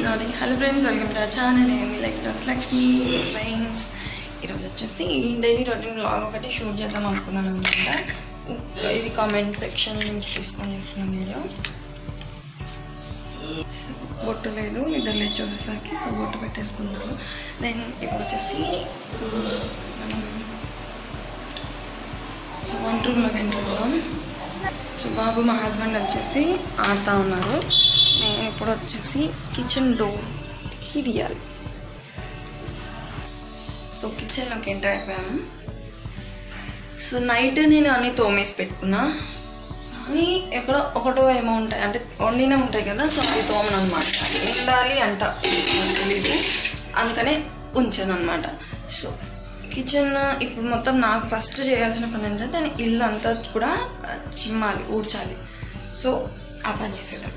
sorry hello friends welcome to our channel ఏమి లైక్ డాక్స్ లక్ష్మి సో ఫ్రెండ్స్ ఈరోజు వచ్చేసి డైలీ రొటీన్ వ్లాగ్ ఒకటి షూట్ చేద్దాం అనుకున్నాను అనమాట ఇది కామెంట్ సెక్షన్ నుంచి తీసుకొని చేస్తున్నాను వీడియో సో బొట్టు లేదు నిద్ర లేచి చూసేసరికి సో బొట్టు పెట్టేసుకున్నాను దెన్ ఇప్పుడు వచ్చేసి మనం సో వంట రూమ్లోకి ఎంటర్ అవుదాం సో బాబు మా హస్బెండ్ వచ్చేసి ఆడుతూ ఉన్నారు నేను ఇప్పుడు వచ్చేసి కిచెన్ డోర్కి తీయాలి సో కిచెన్లోకి ఎంటర్ అయిపోయాము సో నైట్ నేను అన్ని తోమేసి పెట్టుకున్నా కానీ ఎక్కడో ఒకటో ఏమో ఉంటాయి అంటే వండినే ఉంటాయి కదా సో అవి తోమను అనమాట ఉండాలి అంట నాకు తెలీదు అందుకనే ఉంచాను అనమాట సో కిచెన్ ఇప్పుడు మొత్తం నాకు ఫస్ట్ చేయాల్సిన పని ఏంటంటే నేను ఇల్లు అంతా కూడా చిమ్మాలి ఊడ్చాలి సో ఆ పని చేసేదాన్ని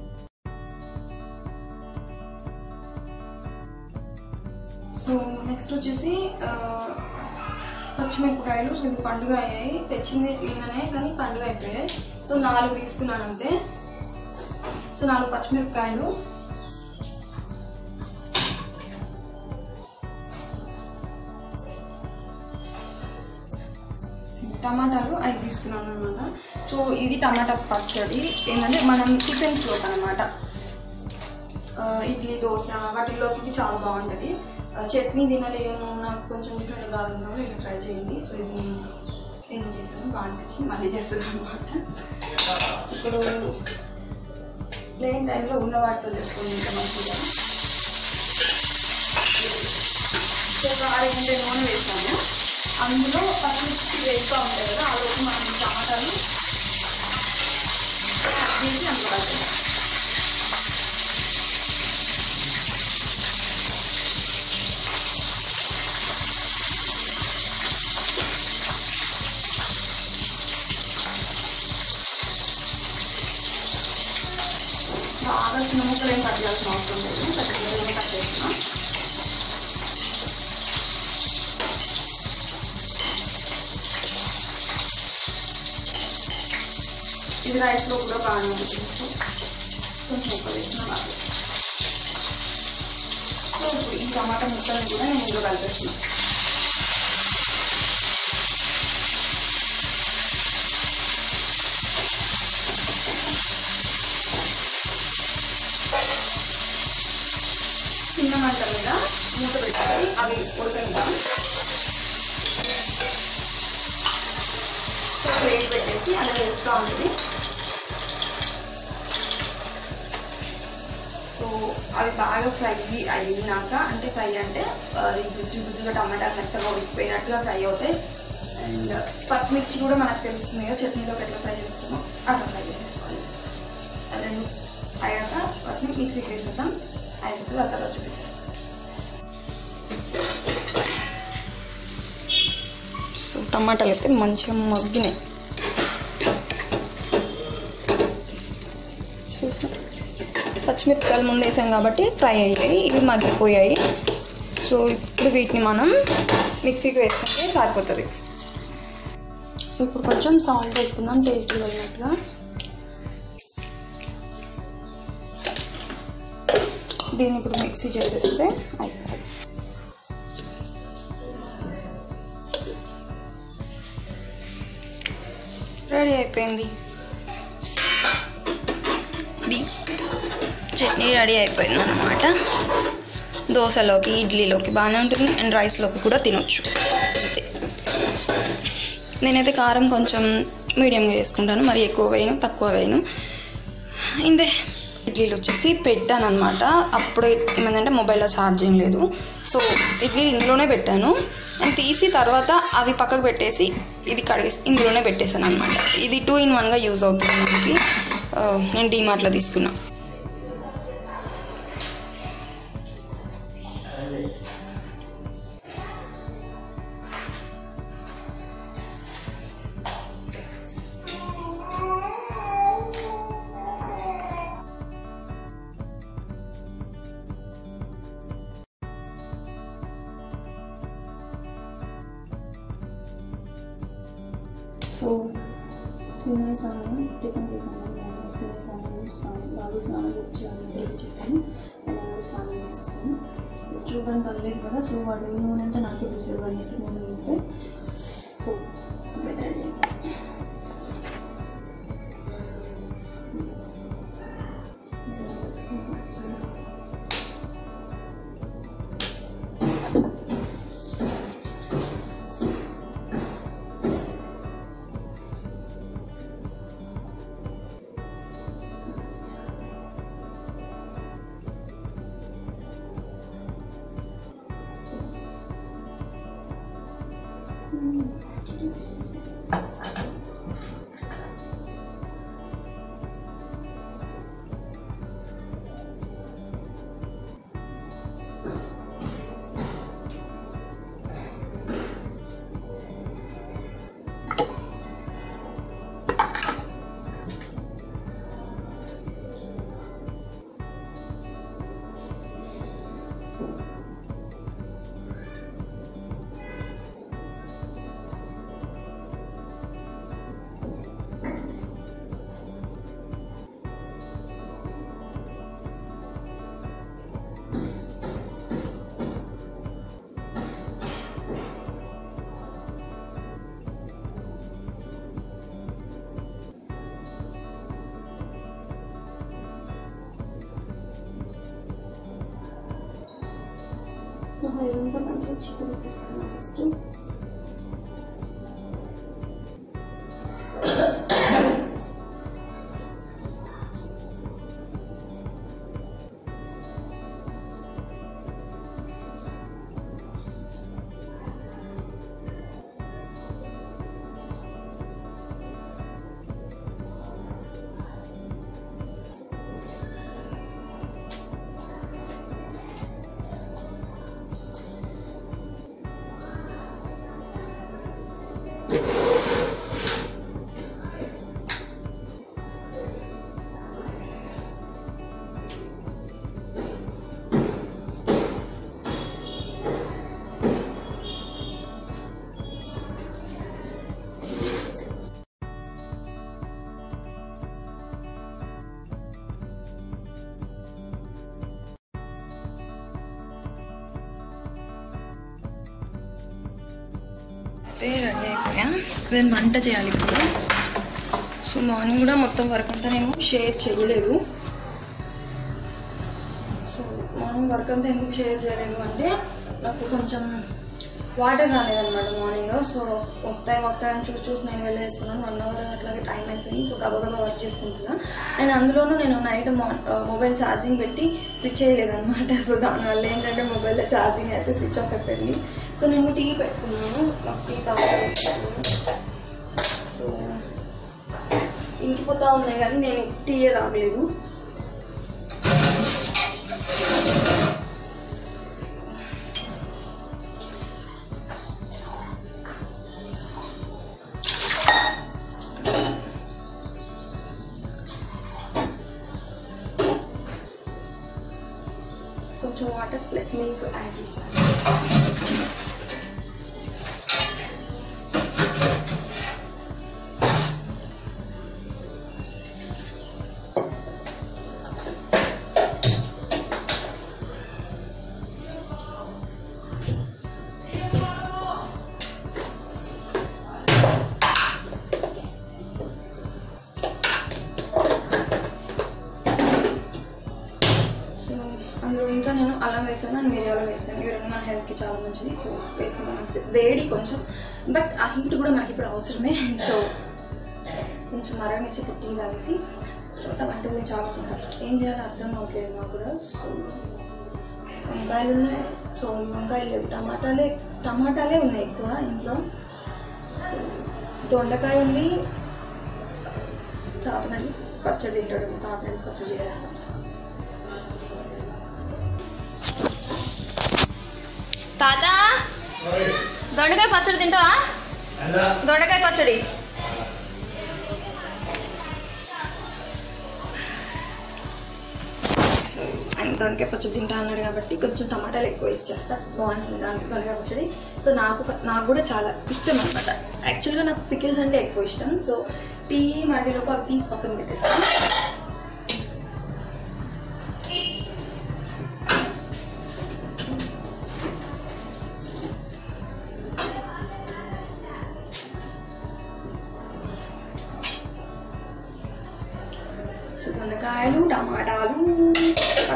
సో నెక్స్ట్ వచ్చేసి ఆ, పచ్చిమిరపకాయలు సో ఇది పండుగ అయ్యాయి తెచ్చింది నిన్ననే కానీ పండుగ అయిపోయాయి సో నాలుగు తీసుకున్నాను అంతే సో నాలుగు పచ్చిమిరపకాయలు టమాటాలు ఐదు తీసుకున్నాను అనమాట సో ఇది టమాటా పచ్చడి ఏంటంటే మనం టిఫిన్స్లోకి అనమాట ఇడ్లీ దోశ వాటిల్లోకి ఇది చాలా బాగుంటుంది ఆ, చట్నీ తినలేము నాకు కొంచెం డిఫరెంట్ కావాలన్నప్పుడు ఇలా ట్రై చేయండి సో ఇది నేను నిన్న చేశాను బాగా అనిపించింది మళ్ళీ చేస్తున్నాను అనమాట ఇప్పుడు ప్లేన్ టైంలో ఉన్న వాటితో చేసుకోండి ఇంకా మంచిగా సో ఒక ఆరు గంటల నూనె వేసాను అందులో పచ్చిమిర్చి వేస్తూ ఉంటాయి కదా ఆ రోజు మనం టమాటాలు వేసి అందులో వేసాను బాగా చిన్న ముక్కలు ఏం కట్ చేయాల్సిన అవసరం లేదు పెద్ద ముక్కలు కట్ చేస్తున్నాం ఇది రైస్లో కూడా బాగానే ఉంటుంది కొంచెం ఎక్కువ వేసిన బాగా సో ఇప్పుడు ఈ టమాటా ముక్కలను కూడా నేను ఇందులో కలిపేస్తున్నాను చిన్న మంట మీద మూత పెట్టాలి అవి ఉడకనిద్దాం సో ప్లేట్ పెట్టేసి అలా వేస్తూ ఉంటుంది సో అవి బాగా ఫ్రై అయినాక అంటే ఫ్రై అంటే అది గుజ్జు గుజ్జుగా టమాటా మెత్తగా ఉడికిపోయినట్టుగా ఫ్రై అవుతాయి అండ్ పచ్చిమిర్చి కూడా మనకు తెలుస్తుంది కదా చట్నీలోకి ఎట్లా ఫ్రై చేసుకుంటామో అట్లా ఫ్రై చేసుకోవాలి అది అయ్యాక వాటిని మిక్సీకి వేసేద్దాం అయిపోతుంది ఆ తర్వాత చూపించేస్తాం సో టమాటాలు అయితే మంచిగా మగ్గినాయి చూసినా పచ్చిమిరపకాయలు ముందు వేసాం కాబట్టి ఫ్రై అయ్యాయి ఇవి మగ్గిపోయాయి సో ఇప్పుడు వీటిని మనం మిక్సీకి వేసుకుంటే సరిపోతుంది సో ఇప్పుడు కొంచెం సాల్ట్ వేసుకుందాం టేస్ట్ వెళ్ళినట్టుగా దీన్ని ఇప్పుడు మిక్సీ చేసేస్తే అయిపోతుంది రెడీ అయిపోయింది ఇది చట్నీ రెడీ అయిపోయింది అనమాట దోశలోకి ఇడ్లీలోకి బాగానే ఉంటుంది అండ్ రైస్లోకి కూడా తినొచ్చు అంతే నేనైతే కారం కొంచెం మీడియంగా వేసుకుంటాను మరి ఎక్కువ వేయను తక్కువ వేయను ఇంతే ఇడ్లీలు వచ్చేసి పెట్టాను అనమాట అప్పుడు ఏమైందంటే మొబైల్లో ఛార్జింగ్ లేదు సో ఇడ్లీ ఇందులోనే పెట్టాను అండ్ తీసి తర్వాత అవి పక్కకు పెట్టేసి ఇది కడిగేసి ఇందులోనే పెట్టేశాను అనమాట ఇది టూ ఇన్ వన్గా యూజ్ అవుతుంది మనకి ఆ, నేను డీమార్ట్లో తీసుకున్నా సో తినేసాను టిఫిన్ చేసాను తినేసాను స్నానం బాగా స్నానం చేసి చేస్తాను నేను చూడడానికి పర్లేదు కదా సో వాడు నూనె అంతా నాకే చూసాడు వాడిని ఎత్తి నూనె చూస్తే సో ఇప్పుడైతే రెడీ అయిపోయింది ఇదంతా మంచిగా చిక్కు తీసేసుకున్నాను ఫస్ట్ అయితే రెడీ అయిపోయా నేను వంట చేయాలి ఇప్పుడు సో మార్నింగ్ కూడా మొత్తం వర్క్ అంతా నేను షేర్ చేయలేదు సో మార్నింగ్ వర్క్ అంతా ఎందుకు షేర్ చేయలేదు అంటే నాకు కొంచెం వాటర్ రాలేదన్నమాట మార్నింగ్ సో వస్తాయి వస్తాయని చూసి చూసి నేను వెళ్ళేసుకున్నాను వన్ అవర్ అట్లాగే టైం అయిపోయింది సో గబగబా వర్క్ చేసుకుంటున్నా అండ్ అందులోనూ నేను నైట్ మొబైల్ ఛార్జింగ్ పెట్టి స్విచ్ చేయలేదన్నమాట సో దానివల్ల ఏంటంటే మొబైల్లో ఛార్జింగ్ అయితే స్విచ్ ఆఫ్ అయిపోయింది సో నేను టీ పెట్టుకున్నాను నాకు టీ తాగాలి సో ఇంకిపోతా ఉన్నాయి కానీ నేను టీయే తాగలేదు కొంచెం వాటర్ ప్లస్ మిల్క్ యాడ్ చేస్తాను సో అందులో ఇంకా నేను అల్లం వేస్తాను అండ్ మిరియాలు వేస్తాను ఇవి రెండు మన హెల్త్కి చాలా మంచిది సో వేసుకుంటే మంచిది వేడి కొంచెం బట్ ఆ హీట్ కూడా మనకి ఇప్పుడు అవసరమే సో కొంచెం మరగనిచ్చి పుట్టి తాగేసి తర్వాత వంట గురించి ఆలోచిద్దాం ఏం చేయాలో అర్థం అవ్వట్లేదు నాకు కూడా సో వంకాయలు ఉన్నాయి సో ఈ వంకాయలు లేవు టమాటాలే టమాటాలే ఉన్నాయి ఎక్కువ ఇంట్లో సో దొండకాయ ఉంది తాతనడి పచ్చడి తింటాడు తాతనడి పచ్చడి చేస్తాం తాత దొండకాయ పచ్చడి తింటావా దొండకాయ పచ్చడి సో ఆయన దొండకాయ పచ్చడి తింటా అన్నాడు కాబట్టి కొంచెం టమాటాలు ఎక్కువ వేసి చేస్తా బాగుంటుంది దానికి దొండకాయ పచ్చడి సో నాకు ఫ- నాకు కూడా చాలా ఇష్టం అనమాట యాక్చువల్గా నాకు పికిల్స్ అంటే ఎక్కువ ఇష్టం సో టీ మరిలోపు అవి తీసి పక్కన పెట్టేస్తాను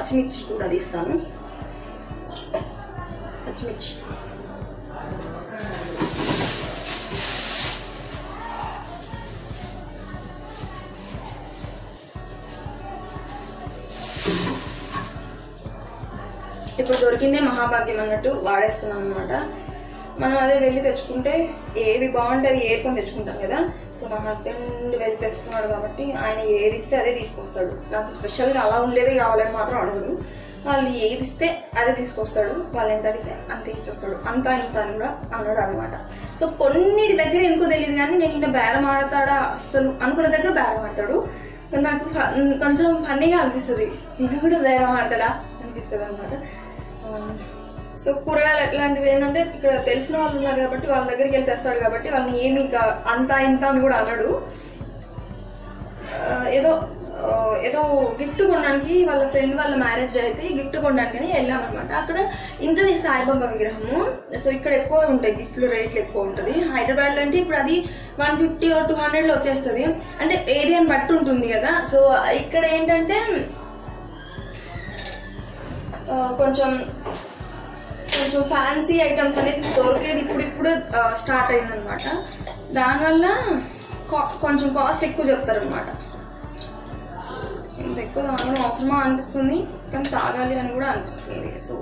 పచ్చిమిర్చి కూడా తీస్తాను పచ్చిమిర్చి ఇప్పుడు దొరికిందే మహాభాగ్యం అన్నట్టు వాడేస్తున్నాం అనమాట మనం అదే వెళ్ళి తెచ్చుకుంటే ఏవి బాగుంటుంది ఏరుకొని తెచ్చుకుంటాం కదా సో మా హస్బెండ్ వెళ్ళి తెస్తున్నాడు కాబట్టి ఆయన ఏది ఇస్తే అదే తీసుకొస్తాడు నాకు స్పెషల్గా అలా ఉండేది కావాలని మాత్రం అడగడు వాళ్ళు ఏది ఇస్తే అదే తీసుకొస్తాడు వాళ్ళు ఎంత అడిగితే అంతే ఇచ్చేస్తాడు అంతా ఇంత అని కూడా అన్నాడు అనమాట సో కొన్నిటి దగ్గర ఎందుకో తెలియదు కానీ నేను ఈయన బేరం ఆడతాడా అస్సలు అనుకున్న దగ్గర బేరం ఆడతాడు నాకు ఫ- కొంచెం ఫన్నీగా అనిపిస్తుంది ఈయన కూడా బేరం ఆడతాడా అనిపిస్తుంది అనమాట సో కూరగాయలు ఎట్లాంటివి ఏంటంటే ఇక్కడ తెలిసిన వాళ్ళు ఉన్నారు కాబట్టి వాళ్ళ దగ్గరికి వెళ్ళి తెస్తాడు కాబట్టి వాళ్ళని ఏమి ఇంకా అంత ఇంత అని కూడా అనడు ఆ, ఏదో ఆ, ఏదో గిఫ్ట్ కొనడానికి వాళ్ళ ఫ్రెండ్ వాళ్ళ మ్యారేజ్ డే అయితే గిఫ్ట్ కొనడానికి అని వెళ్ళాం అనమాట అక్కడ ఇంతది సాయిబాబా విగ్రహము సో ఇక్కడ ఎక్కువ ఉంటాయి గిఫ్ట్లు రేట్లు ఎక్కువ ఉంటుంది హైదరాబాద్లో అంటే ఇప్పుడు అది వన్ ఫిఫ్టీ టూ హండ్రెడ్లో వచ్చేస్తుంది అంటే ఏరియాని బట్టి ఉంటుంది కదా సో ఇక్కడ ఏంటంటే ఆ, కొంచెం కొంచెం ఫ్యాన్సీ ఐటమ్స్ అనేది దొరికేది ఇప్పుడు ఇప్పుడు స్టార్ట్ అయిందనమాట దానివల్ల కా- కొంచెం కాస్ట్ ఎక్కువ చెప్తారనమాట ఇంత ఎక్కువ తాగడం అవసరమా అనిపిస్తుంది కానీ తాగాలి అని కూడా అనిపిస్తుంది సో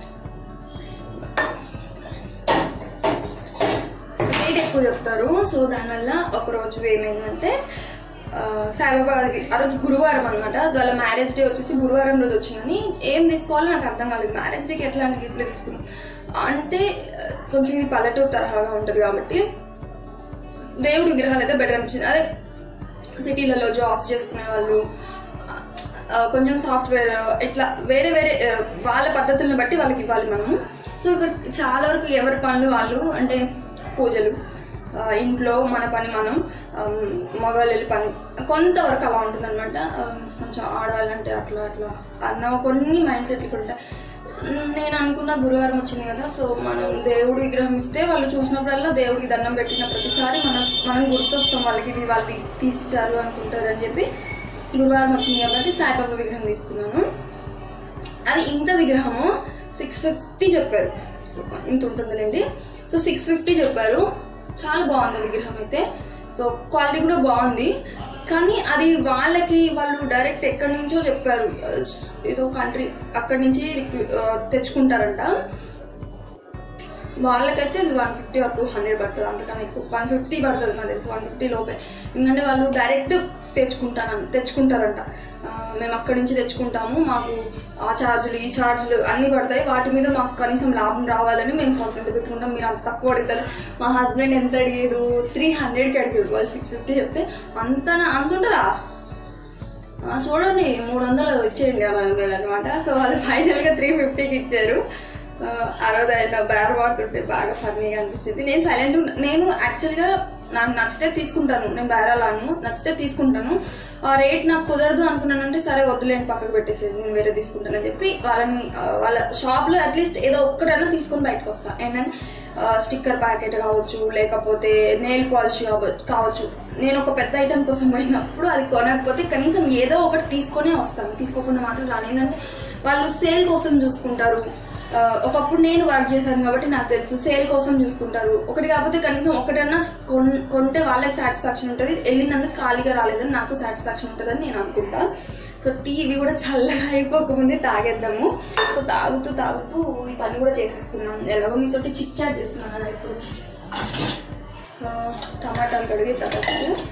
రేట్ ఎక్కువ చెప్తారు సో దానివల్ల ఒక రోజు ఏమైందంటే ఆ, సాయిబాబా అది ఆ రోజు గురువారం అనమాట వాళ్ళ మ్యారేజ్ డే వచ్చేసి గురువారం రోజు వచ్చిందని ఏం తీసుకోవాలో నాకు అర్థం కాలేదు మ్యారేజ్ డేకి ఎట్లాంటి గిఫ్ట్లు తీసుకున్నాం అంటే ఆ, కొంచెం ఇది పల్లెటూరు తరహాగా ఉంటుంది కాబట్టి దేవుడి విగ్రహాలు అయితే బెటర్ అనిపించింది అదే సిటీలలో జాబ్స్ చేసుకునే వాళ్ళు ఆ, కొంచెం సాఫ్ట్వేర్ ఇట్లా వేరే వేరే ఆ, వాళ్ళ పద్ధతులను బట్టి వాళ్ళకి ఇవ్వాలి మనం సో ఇక్కడ చాలా వరకు ఎవరి పనులు వాళ్ళు అంటే పూజలు ఆ, ఇంట్లో మన పని మనం మగవాళ్ళు వెళ్ళి పని కొంతవరకు అలా ఉంటుంది అనమాట కొంచెం ఆడవాళ్ళంటే అట్లా అట్లా అన్న కొన్ని మైండ్ సెట్లు ఇక్కడ ఉంటాయి నేను అనుకున్న గురువారం వచ్చింది కదా సో మనం దేవుడి విగ్రహం ఇస్తే వాళ్ళు చూసినప్పుడల్లా దేవుడికి దండం పెట్టిన ప్రతిసారి మనం మనం గుర్తొస్తాం వాళ్ళకి ఇది వాళ్ళు తీసిచ్చారు అనుకుంటారు అని చెప్పి గురువారం వచ్చింది కాబట్టి సాయిబాబా విగ్రహం తీసుకున్నాను అది ఇంత విగ్రహము సిక్స్ ఫిఫ్టీ చెప్పారు సో ఇంత ఉంటుందిలేండి సో సిక్స్ ఫిఫ్టీ చెప్పారు చాలా బాగుంది విగ్రహం అయితే సో క్వాలిటీ కూడా బాగుంది కానీ అది వాళ్ళకి వాళ్ళు డైరెక్ట్ ఎక్కడి నుంచో చెప్పారు ఆ, ఏదో కంట్రీ అక్కడి నుంచి రిక్వ- ఆ, తెచ్చుకుంటారంట వాళ్ళకైతే అది one fifty or two hundred పడుతుంది అంతకన్నా ఎక్కువ వన్ ఫిఫ్టీ పడుతుంది నాకు తెలుసు వన్ ఫిఫ్టీ లోపే ఎందుకంటే వాళ్ళు డైరెక్ట్ తెచ్చుకుంటాను తెచ్చుకుంటారంట ఆ, మేము అక్కడి నుంచి తెచ్చుకుంటాము మాకు ఆ ఛార్జీలు ఈ ఛార్జీలు అన్నీ పడతాయి వాటి మీద మాకు కనీసం లాభం రావాలని మేము కొంత ఎంత పెట్టుకుంటాం మీరు అంత తక్కువ అడుగుతారు మా హస్బెండ్ ఎంత అడిగాడు త్రీ హండ్రెడ్కి అడిగాడు వాళ్ళు సిక్స్ ఫిఫ్టీ చెప్తే అంత అంత ఉంటుందా ఆ, చూడండి మూడు వందలు ఇచ్చేయండి అలా అన్నాడు అనమాట సో వాళ్ళు ఫైనల్గా త్రీ ఫిఫ్టీకి ఇచ్చారు ఆ, ఆ రోజు ఆయన బేరం ఆడుతుంటే బాగా ఫన్నీగా అనిపించింది నేను సైలెంట్ నేను యాక్చువల్గా నాకు నచ్చితే తీసుకుంటాను నేను బేరాలాను నచ్చితే తీసుకుంటాను ఆ రేట్ నాకు కుదరదు అనుకున్నానంటే సరే వద్దులేండి పక్కకు పెట్టేసేది నేను వేరే తీసుకుంటానని చెప్పి వాళ్ళని ఆ, వాళ్ళ షాప్లో అట్లీస్ట్ ఏదో ఒక్కటైనా తీసుకొని బయటకు వస్తా ఏంటంటే స్టిక్కర్ ప్యాకెట్ కావచ్చు లేకపోతే నెయిల్ పాలిష్ కావచ్చు నేను ఒక పెద్ద ఐటెం కోసం పోయినప్పుడు అది కొనకపోతే కనీసం ఏదో ఒకటి తీసుకొనే వస్తాను తీసుకోకుండా మాత్రం రాను ఏంటంటే వాళ్ళు సేల్ కోసం చూసుకుంటారు ఆ, ఒకప్పుడు నేను వర్క్ చేశాను కాబట్టి నాకు తెలుసు సేల్ కోసం చూసుకుంటారు ఒకటి కాకపోతే కనీసం ఒకటన్నా కొన్- కొంటే వాళ్ళకి సాటిస్ఫాక్షన్ ఉంటుంది వెళ్ళినందుకు ఖాళీగా రాలేదని నాకు సాటిస్ఫాక్షన్ ఉంటుందని నేను అనుకుంటా సో టీ ఇవి కూడా చల్లగా అయిపోకముందే తాగేద్దాము సో తాగుతూ తాగుతూ ఈ పని కూడా చేసేసుకున్నాం ఎలాగో మీతోటి చిక్ చాట్ చేస్తున్నాను కదా ఇప్పుడు ఆ, టమాటాలు కడిగి తర్వాత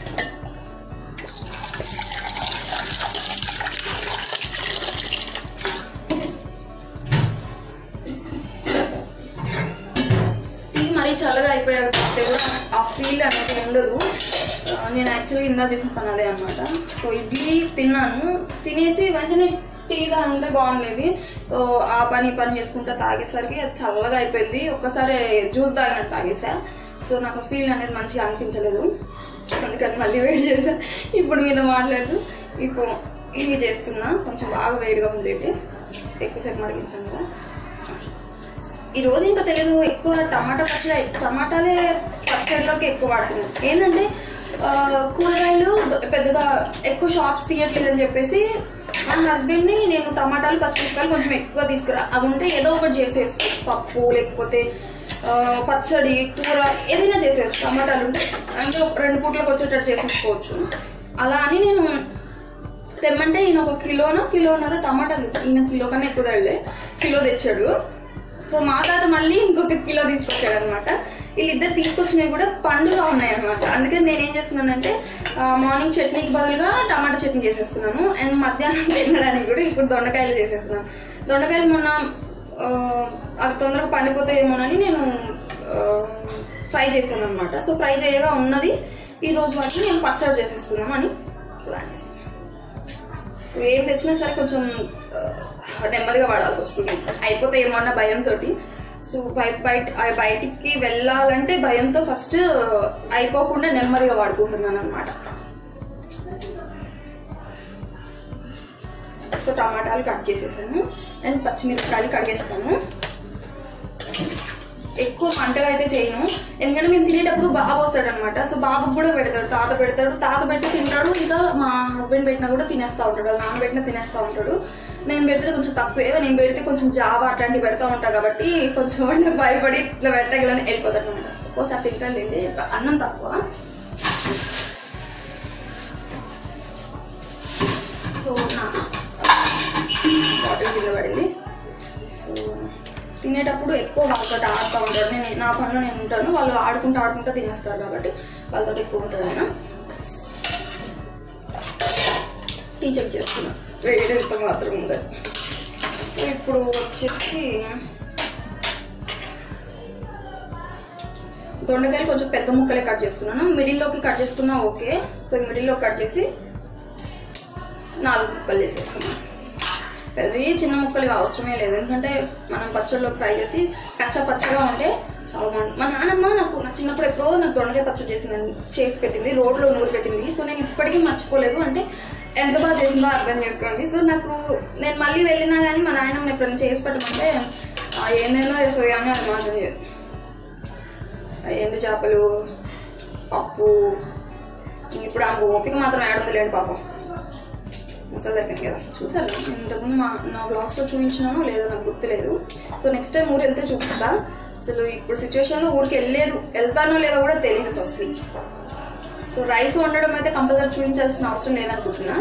టీ మరీ చల్లగా అయిపోయాక తాగితే కూడా ఆ ఫీల్ అనేది ఉండదు ఆ, నేను యాక్చువల్గా ఇందా చేసిన పని అదే అనమాట సో ఇడ్లీ తిన్నాను తినేసి వెంటనే టీ తాగితే బాగుండేది సో ఆ పని ఈ పని చేసుకుంటా తాగేసరికి అది చల్లగా అయిపోయింది ఒక్కసారి జ్యూస్ తాగినట్టు తాగేసా సో నాకు ఆ ఫీల్ అనేది మంచిగా అనిపించలేదు అందుకని మళ్ళీ వేడి చేసా ఇప్పుడు మీద మాట్లాడుతూ ఇప్పుడు ఇవి చేస్తున్నా కొంచెం బాగా వేడిగా ఉంది ఇది ఎక్కువసేపు మరిగించాను కదా ఈ రోజు ఇంకా తెలియదు ఎక్కువ టమాటా పచ్చడి టమాటాలే పచ్చడిలోకి ఎక్కువ వాడుతున్నాం ఏంటంటే ఆ, కూరగాయలు దొ- పెద్దగా ఎక్కువ షాప్స్ తీయట్లేదని చెప్పేసి మా హస్బెండ్ని నేను టమాటాలు పచ్చిమిరపకాయలు కొంచెం ఎక్కువ తీసుకురా అవి ఉంటే ఏదో ఒకటి చేసేసుకోవచ్చు పప్పు లేకపోతే ఆ, పచ్చడి కూర ఏదైనా చేసేయచ్చు టమాటాలు ఉంటే అంటే ఒక రెండు పూట్లకు వచ్చేటట్టు చేసేసుకోవచ్చు అలా అని నేను తెమ్మంటే ఈయన ఒక కిలోనో కిలోన్నర టమాటాలు తెచ్చాడు ఈయన కిలో కన్నా ఎక్కువ తేలే కిలో తెచ్చాడు సో మా తాత మళ్ళీ ఇంకొక కిలో తీసుకొచ్చాడు అనమాట వీళ్ళిద్దరు తీసుకొచ్చినవి కూడా పండుగ ఉన్నాయి అనమాట అందుకని నేను ఏం చేస్తున్నానంటే ఆ, మార్నింగ్ చట్నీకి బదులుగా టమాటా చట్నీ చేసేస్తున్నాను అండ్ మధ్యాహ్నం తినడానికి కూడా ఇప్పుడు దొండకాయలు చేసేస్తున్నాను దొండకాయలు మొన్న ఆ, అవి తొందరగా పండిపోతాయేమోనని నేను ఫ్రై చేస్తాను అనమాట సో ఫ్రై చేయగా ఉన్నది ఈ రోజు వాటిని నేను పచ్చడి చేసేస్తున్నాం అని ప్లాన్ చేస్తాను సో ఏం తెచ్చినా సరే కొంచెం ఆ, నెమ్మదిగా వాడాల్సి వస్తుంది అయిపోతాయేమో అన్న భయంతో సో బయట బయట ఆ బయటికి వెళ్ళాలంటే భయంతో ఫస్ట్ అయిపోకుండా నెమ్మదిగా వాడుకుంటున్నాను అనమాట సో టమాటాలు కట్ చేసేసాను అండ్ పచ్చిమిరపకాయలు కడిగేస్తాను ఎక్కువ మంటగా అయితే చేయను ఎందుకంటే మేము తినేటప్పుడు బాబు వస్తాడు అనమాట సో బాబుకి కూడా పెడతాడు తాత పెడతాడు తాత పెట్టి తింటాడు ఇంకా మా హస్బెండ్ పెట్టినా కూడా తినేస్తా ఉంటాడు వాళ్ళ నాన్న పెట్టినా తినేస్తా ఉంటాడు నేను పెడితే కొంచెం తక్కువే నేను పెడితే కొంచెం జావా అట్లాంటివి పెడతా ఉంటా కాబట్టి కొంచెం వాడికి భయపడి ఇట్లా పెట్టగలని వెళ్ళిపోతాడు అనమాట ఒక్కోసారి తింటానులేండి అన్నం తక్కువ సో నా బాటిల్ కింద పడింది సో తినేటప్పుడు ఎక్కువ వాళ్ళతో ఆడుతూ ఉంటారు నేను నా పనిలో నేను ఉంటాను వాళ్ళు ఆడుకుంటూ ఆడుకుంటూ తినేస్తారు కాబట్టి వాళ్ళతో ఎక్కువ ఉంటాడు ఆయన టీచర్ చేస్తున్నా వేరే మాత్రం ఉంది సో ఇప్పుడు వచ్చేసి దొండకాయలు కొంచెం పెద్ద ముక్కలే కట్ చేస్తున్నాను మిడిల్లోకి కట్ చేసుకున్నా ఓకే సో మిడిల్లో కట్ చేసి నాలుగు ముక్కలు చేసేసుకున్నాను పెద్దవి చిన్న ముక్కలు ఇవి అవసరమే లేదు ఎందుకంటే మనం పచ్చడిలో ఫ్రై చేసి కచ్చా పచ్చగా ఉంటే చాలా బాగుంటుంది మా నాన్నమ్మ నాకు నా చిన్నప్పుడు ఎప్పుడో నాకు దొండకాయ పచ్చడి చేసింది చేసి పెట్టింది రోడ్లో నూరు పెట్టింది సో నేను ఇప్పటికీ మర్చిపోలేదు అంటే ఎంత బాగా చేసిందో అర్థం చేసుకోండి సో నాకు నేను మళ్ళీ వెళ్ళినా కానీ మా నాయనమ్మ ఎప్పుడైనా చేసి పెట్టమంటే "ఆ, ఏందేందో చేస్తుంది కానీ అది మాత్రం చేయదు ఆ ఎండు చేపలు పప్పు ఇప్పుడు ఆ ఓపిక మాత్రం ఏడుందిలేండి పాపం ముసలి అయిపోయింది కదా చూసారు ఇంతకుముందు మా నా బ్లాగ్స్లో చూపించినానో లేదో నాకు గుర్తులేదు సో నెక్స్ట్ టైం ఊరు వెళ్తే చూపిస్తా అసలు ఇప్పుడు సిచ్యువేషన్లో ఊరికి వెళ్ళలేదు వెళ్తానో లేదో కూడా తెలియదు ఫస్ట్ సో రైస్ వండడం అయితే కంపల్సరీ చూపించాల్సిన అవసరం లేదనుకుంటున్నా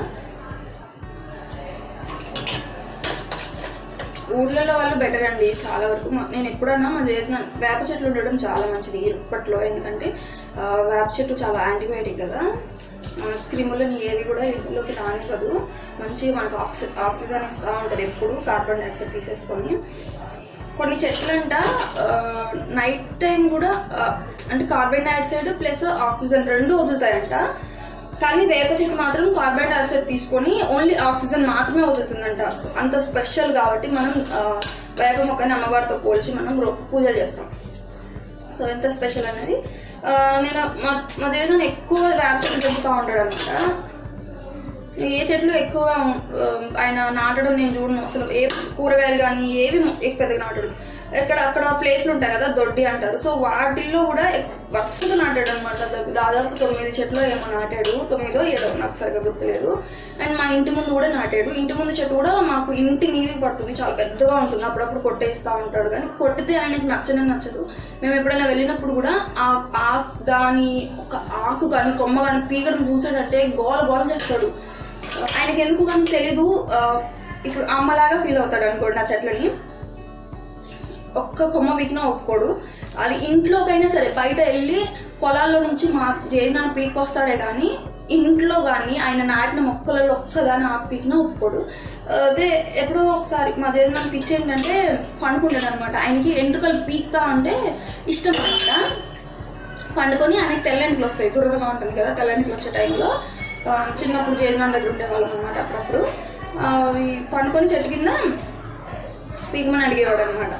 ఊర్లలో వాళ్ళు బెటర్ అండి చాలా వరకు మా- నేను ఎప్పుడన్నా మా చేసిన వేప చెట్లు ఉండడం చాలా మంచిది ఇప్పట్లో ఎందుకంటే ఆ, వేప చెట్టు చాలా యాంటీబయాటిక్ కదా మన క్రిములని ఏవి కూడా ఇంట్లోకి రానివ్వదు మంచిగా మనకు ఆక్సి ఆక్సిజన్ ఇస్తూ ఉంటుంది ఎప్పుడు కార్బన్ డైఆక్సైడ్ తీసేసుకొని కొన్ని చెట్లంట నైట్ టైం కూడా ఆ, అంటే కార్బన్ డైఆక్సైడ్ ప్లస్ ఆక్సిజన్ రెండు వదులుతాయంట కానీ వేప చెట్టు మాత్రం కార్బన్ డైఆక్సైడ్ తీసుకొని ఓన్లీ ఆక్సిజన్ మాత్రమే వదులుతుందంట అంత స్పెషల్ కాబట్టి మనం ఆ, వేప మొక్కని అమ్మవారితో పోల్చి మనం రో- పూజలు చేస్తాం సో ఎంత స్పెషల్ అనేది ఆ, నేను మా మా జగన్ ఎక్కువ వేప చెట్లు పెంచుతూ ఉంటాడు అనమాట ఏ చెట్లు ఎక్కువగా ఆ, ఆయన నాటడం నేను చూడను అసలు ఏ కూరగాయలు కానీ ఏవి మొ- ఎక్కువ పెద్దగా నాటడు ఇక్కడ అక్కడ ప్లేస్లు ఉంటాయి కదా దొడ్డి అంటారు సో వాటిల్లో కూడా ఎక్- వరుసగా నాటాడు అనమాట దాదాపు తొమ్మిది చెట్లు ఏమో నాటాడు తొమ్మిదో ఏడో నాకు సరిగ్గా గుర్తులేదు అండ్ మా ఇంటి ముందు కూడా నాటాడు ఇంటి ముందు చెట్టు కూడా మాకు ఇంటి మీదకి పడుతుంది చాలా పెద్దగా ఉంటుంది అప్పుడప్పుడు కొట్టేస్తూ ఉంటాడు కానీ కొట్టితే ఆయనకు నచ్చనే నచ్చదు మేము ఎప్పుడైనా వెళ్ళినప్పుడు కూడా ఆ ఆకు కానీ ఒక ఆకు కానీ కొమ్మ కానీ పీకడం చూసాడంటే గోల గోల చేస్తాడు ఆయనకి ఎందుకు కానీ తెలీదు ఆ, ఇప్పుడు అమ్మలాగా ఫీల్ అవుతాడు అనుకోండి ఆ చెట్లని ఒక్క కొమ్మ పీకినా ఒప్పుకోడు అది ఇంట్లోకైనా సరే బయట వెళ్ళి పొలాల్లో నుంచి మా చేసిన పీక్ వస్తాడే కానీ ఇంట్లో కానీ ఆయన నాటిన మొక్కలలో ఒక్కదాని ఆకు పీకినా ఒప్పుకోడు అదే ఎప్పుడో ఒకసారి మా చేసిన పిచ్చి ఏంటంటే పండుకుంటాడు అనమాట ఆయనకి ఎంట్రుకలు పీక్తా అంటే ఇష్టం అనమాట పండుకొని ఆయనకి తెల్లెంటికి వస్తాయి దురదగా ఉంటుంది కదా తెల్లెంటికి వచ్చే టైంలో ఆ, చిన్నప్పుడు చేసిన దగ్గర ఉండేవాళ్ళం అనమాట అప్పుడప్పుడు ఆ, అవి పండుకొని చెట్టు కింద పీకమని అడిగేవాడు అనమాట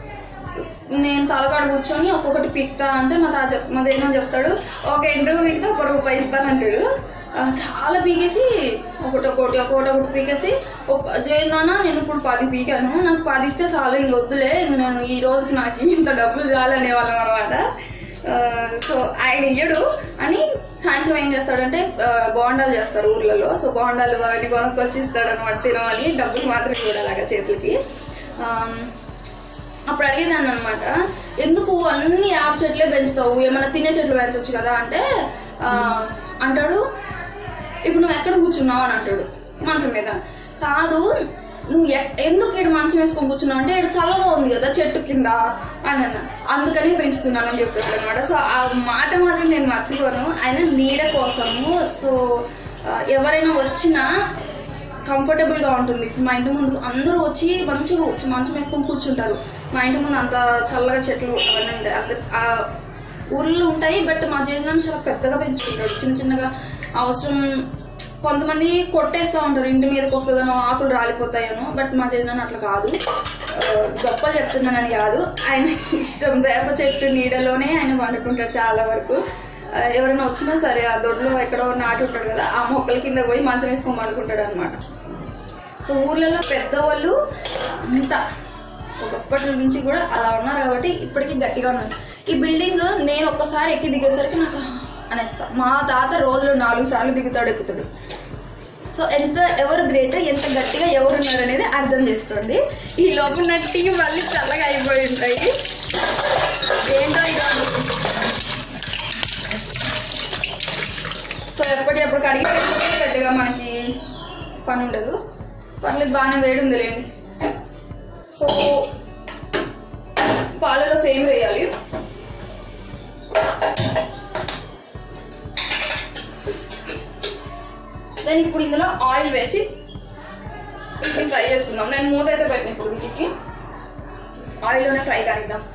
నేను తలకాడ కూర్చొని ఒక్కొక్కటి పీక్తా అంటే మా తాత చెప్ మా దేశం చెప్తాడు ఒక ఇంటర్వ్యూ పీకితే ఒక రూపాయి ఇస్తాను అంటాడు ఆ, చాలా పీకేసి ఒకటి ఒకటి ఒకటి ఒకటి పీకేసి జయనాన్న నేను ఇప్పుడు పది పీకాను నాకు పది ఇస్తే చాలు ఇంక వద్దులే ఇంక నేను ఈ రోజుకి నాకు ఇంత డబ్బులు చాలు అనేవాళ్ళం అనమాట సో ఆయన ఇయ్యడు అని సాయంత్రం ఏం చేస్తాడంటే ఆ, బోండాలు చేస్తారు ఊర్లలో సో బోండాలు అవన్నీ కొనుక్కొచ్చి ఇస్తాడు అనమాట తినమని డబ్బులు మాత్రం కూడా అలాగా చేతులకి ఆమ్, అప్పుడు అడిగేదాన్ని అనమాట ఎందుకు అన్ని యాప్ చెట్లే పెంచుతావు ఏమైనా తినే చెట్లు పెంచవచ్చు కదా అంటే ఆ, అంటాడు ఇప్పుడు నువ్వు ఎక్కడ కూర్చున్నావు అని అంటాడు మంచం మీద కాదు నువ్వు ఎక్- ఎందుకు ఇక్కడ మంచం వేసుకొని కూర్చున్నావు అంటే ఇక్కడ చల్లగా ఉంది కదా చెట్టు కింద అని అన్న అందుకని పెంచుతున్నాను అని చెప్పాడు అనమాట సో ఆ మాట మాత్రం నేను మర్చిపోను ఆయన నీడ కోసము సో ఆ, ఎవరైనా వచ్చినా కంఫర్టబుల్ గా ఉంటుంది సో మా ఇంటి ముందు అందరూ వచ్చి మంచిగా వచ్చి మంచం వేసుకొని కూర్చుంటారు మా ఇంటి ముందు అంత చల్లగా చెట్లు అవన్నీ ఉంటాయి అంత ఆ ఊర్లో ఉంటాయి బట్ మా జేజనం చాలా పెద్దగా పెంచుకుంటాడు చిన్న చిన్నగా అవసరం కొంతమంది కొట్టేస్తూ ఉంటారు ఇంటి మీదకి వస్తుందనో ఆకులు రాలిపోతాయనో బట్ మా జేజనం అట్లా కాదు ఆ, గొప్పలు చెప్తున్నానని కాదు ఆయన ఇష్టం వేప చెట్టు నీడలోనే ఆయన వండుకుంటాడు చాలా వరకు ఆ, ఎవరైనా వచ్చినా సరే ఆ దొడ్లో ఎక్కడో నాటి ఉంటాడు కదా ఆ మొక్కల కింద పోయి మంచం వేసుకొని పండుకుంటాడు అనమాట సో ఊర్లలో పెద్దవాళ్ళు అంత ఒకప్పటి నుంచి కూడా అలా ఉన్నారు కాబట్టి ఇప్పటికీ గట్టిగా ఉన్నారు ఈ బిల్డింగ్ నేను ఒక్కసారి ఎక్కి దిగేసరికి నాకు అనేస్తా మా తాత రోజులో నాలుగు సార్లు దిగుతాడు ఎక్కుతాడు సో ఎంత ఎవరు గ్రేట్ ఎంత గట్టిగా ఎవరు ఉన్నారు అనేది అర్థం చేసుకోండి ఈ లోపల నట్టి మళ్ళీ చల్లగా అయిపోయి ఉంటాయి ఏంటో ఇక సో ఎప్పటికప్పుడు కడిగి పెట్టుకుంటే పెద్దగా మనకి పని ఉండదు పర్లేదు బాగానే వేడి ఉందిలేండి సో పాలలో సేమ్ వేయాలి దెన్ ఇప్పుడు ఇందులో ఆయిల్ వేసి వీటిని ఫ్రై చేసుకుందాం నేను మూత అయితే పెట్టిన ఇప్పుడు వీటికి ఆయిల్లోనే ఫ్రై కానిద్దాం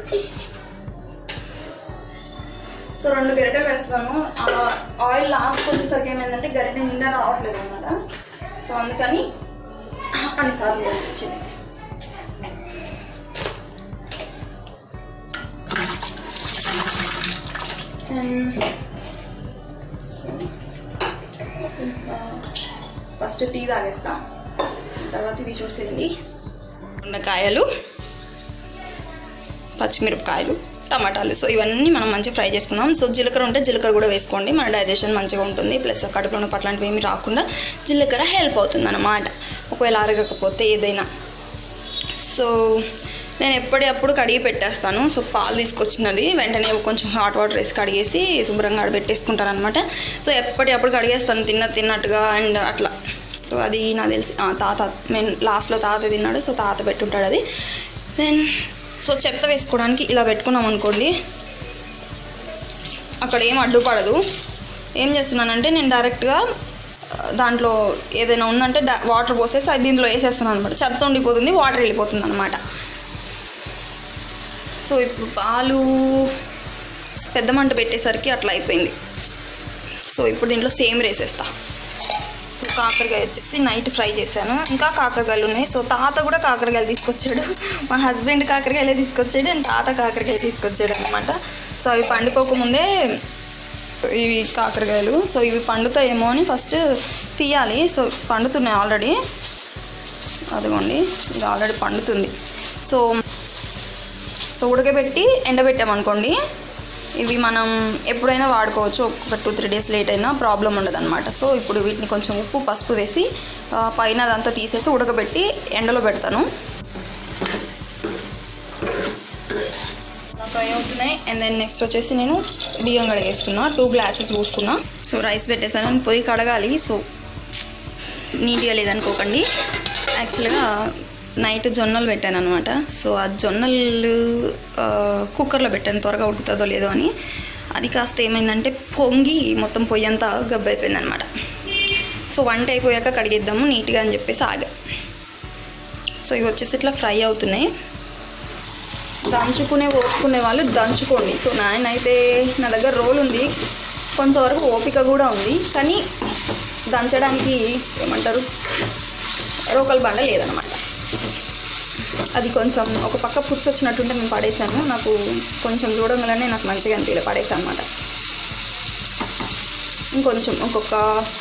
సో రెండు గరిటెలు వేస్తాను ఆ ఆయిల్ లాస్ట్ వచ్చేసరికి ఏమైందంటే గరిటె నిండా రావట్లేదు అనమాట సో అందుకని అన్నిసార్లు వేయాల్సి వచ్చింది And so, ఇంకా ఫస్ట్ టీ తాగేస్తా తర్వాత ఇది చూసేయండి కాయలు పచ్చిమిరపకాయలు టమాటాలు సో ఇవన్నీ మనం మంచిగా ఫ్రై చేసుకుందాం సో జీలకర్ర ఉంటే జీలకర్ర కూడా వేసుకోండి మన డైజెషన్ మంచిగా ఉంటుంది ప్లస్ కడుపులో నొప్పి అట్లాంటివి ఏమి రాకుండా జీలకర్ర హెల్ప్ అవుతుంది అన్నమాట ఒకవేళ అరగకపోతే ఏదైనా సో నేను ఎప్పటికప్పుడు కడిగి పెట్టేస్తాను సో పాలు తీసుకొచ్చినది వెంటనే కొంచెం హాట్ వాటర్ వేసి కడిగేసి శుభ్రంగా ఆడబెట్టేసుకుంటాను అనమాట సో ఎప్పటికప్పుడు కడిగేస్తాను తిన్న తిన్నట్టుగా అండ్ అట్లా సో అది నాకు తెలిసి ఆ, తాత మెయిన్ లాస్ట్లో తాత తిన్నాడు సో తాత పెట్టుంటాడు అది దెన్ సో చెత్త వేసుకోవడానికి ఇలా పెట్టుకున్నాం అనుకోండి అక్కడ ఏం అడ్డుపడదు ఏం చేస్తున్నానంటే నేను డైరెక్ట్గా ఆ, దాంట్లో ఏదైనా ఉందంటే డా- వాటర్ పోసేసి అది దీంట్లో వేసేస్తున్నాను అనమాట చెత్త ఉండిపోతుంది వాటర్ వెళ్ళిపోతుంది అనమాట సో ఇప్పుడు పాలు పెద్ద మంట పెట్టేసరికి అట్లా అయిపోయింది సో ఇప్పుడు దీంట్లో సేమ్ వేసేస్తా సో కాకరకాయ వచ్చేసి నైట్ ఫ్రై చేశాను ఇంకా కాకరకాయలు ఉన్నాయి సో తాత కూడా కాకరకాయలు తీసుకొచ్చాడు మా హస్బెండ్ కాకరకాయలే తీసుకొచ్చాడు అండ్ తాత కాకరకాయ తీసుకొచ్చాడు అనమాట సో అవి పండుకోకముందే ఇవి కాకరకాయలు సో ఇవి పండుతాయేమో అని ఫస్ట్ తీయాలి సో పండుతున్నాయి ఆల్రెడీ అదిగోండి ఇది ఆల్రెడీ పండుతుంది సో సో ఉడకబెట్టి ఎండబెట్టామనుకోండి ఇవి మనం ఎప్పుడైనా వాడుకోవచ్చు ఒక టూ త్రీ డేస్ లేట్ అయినా ప్రాబ్లం ఉండదు అనమాట సో ఇప్పుడు వీటిని కొంచెం ఉప్పు పసుపు వేసి ఆ, పైన అదంతా తీసేసి ఉడకబెట్టి ఎండలో పెడతాను ఫ్రై అవుతున్నాయి అండ్ దెన్ నెక్స్ట్ వచ్చేసి నేను బియ్యం కడిగేస్తున్నా టూ గ్లాసెస్ పోసుకున్నా సో రైస్ పెట్టేసాను and పొయ్యి కడగాలి సో నీట్గా లేదనుకోకండి యాక్చువల్గా నైట్ జొన్నలు పెట్టాను అనమాట సో ఆ జొన్నలు ఆ, కుక్కర్లో పెట్టాను త్వరగా ఉడుకుతుందో లేదో అని అది కాస్త ఏమైందంటే పొంగి మొత్తం పొయ్యి అంతా గబ్బు అయిపోయింది అనమాట సో వంట అయిపోయాక కడిగిద్దాము నీట్గా అని చెప్పేసి ఆగా సో ఇవి వచ్చేసి ఇట్లా ఫ్రై అవుతున్నాయి దంచుకునే ఓపుకునే వాళ్ళు దంచుకోండి సో నాయనైతే నా దగ్గర రోల్ ఉంది కొంతవరకు ఓపిక కూడా ఉంది కానీ దంచడానికి ఏమంటారు రోకల్ బండ లేదనమాట అది కొంచెం ఒక పక్క పుచ్చు వచ్చినట్టుంటే నేను పడేశాను నాకు కొంచెం చూడంగానే నాకు మంచిగా అనిపించలే పడేసాను అనమాట ఇంకొంచెం ఇంకొక